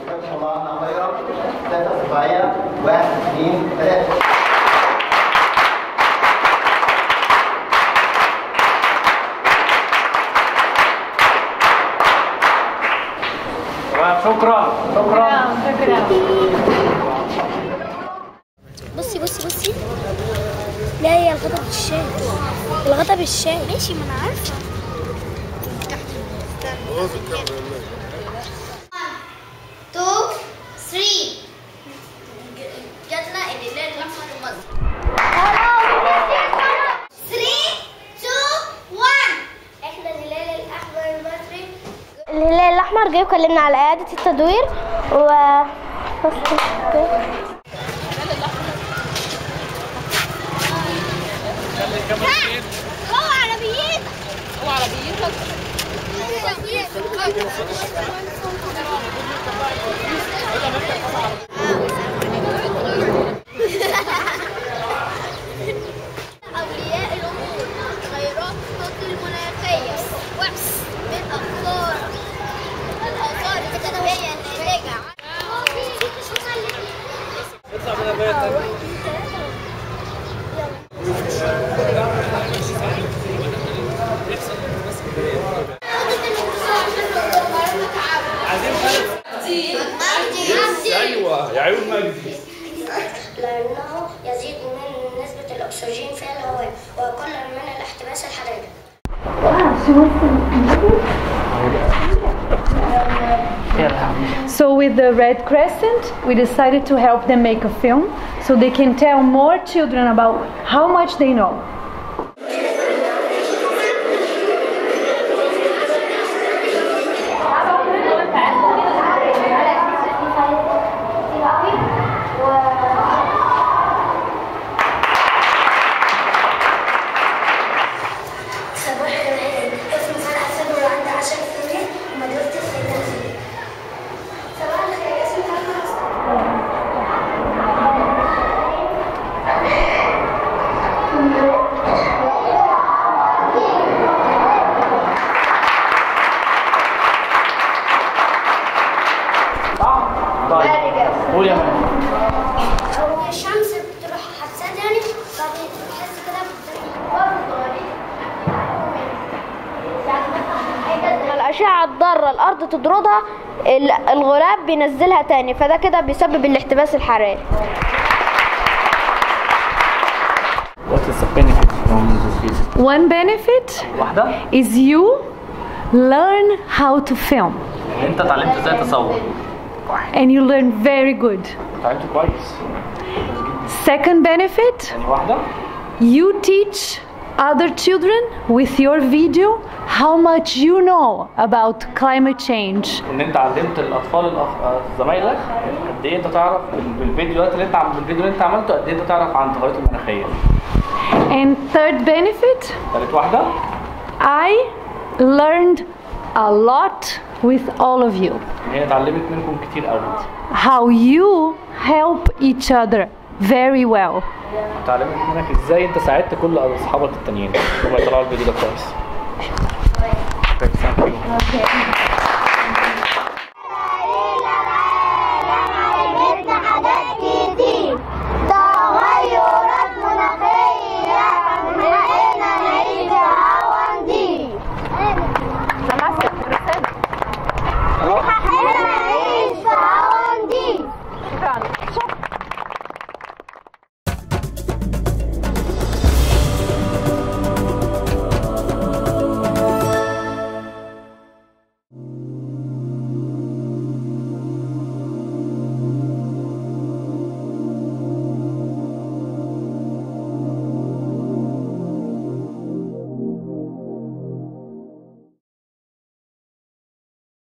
استغفر الله انا خيرا ثلاثة صباعية واحد اثنين ثلاثة تمام شكرا شكرا بصي بصي بصي لا هي الغدا بالشاي الغدا بالشاي ماشي ما انا عارفه تو ثري جاتنا الهلال الاحمر المصري 3 2 1 احنا الهلال الاحمر المصري الهلال الاحمر جاي يكلمنا على اعاده التدوير و هو عربيين هو عربيين أولياء الأمور تغيرات الطقس المناخية وحس من أخطار الآثار الجانبية الناتجة ايوه يا عيون مجدي لأنه يزيد من نسبة الأكسجين في الهواء ويقلل من الاحتباس الحراري So with the Red Crescent, we decided to help them make a film so they can tell more children about how much they know. صباح الخير اسمي فرح صدر وعندي 10 سنين ومدرستي في التنسيق صباح الخير اسمي فرح طيب قول يا مان أو الشمس بتروح حسداني بعدين بتحس كده الأشعة الضارة الأرض تطردها ال- الغلاف بينزلها تاني فده كده بيسبب الاحتباس الحراري What is the benefit from this video? One benefit واحدة is you learn how to film ان انت اتعلمت ازاي تصور and you learn very good. اتعلمت كويس Second benefit, يعني واحدة you teach other children with your video how much you know about climate change. ان انت علمت الاطفال الأف- زمايلك قد ايه انت تعرف بال- بالفيديوهات اللي انت عم بالفيديو اللي انت عملته قد ايه انت تعرف عن التغيرات المناخيه And third benefit, ثالث واحده I learned a lot with all of you. ان هي اتعلمت منكم كتير قوي How you help each other very well. اتعلمت منك ازاي انت ساعدت كل اصحابك التانيين هم يطلعوا الفيديو ده كويس Thank you.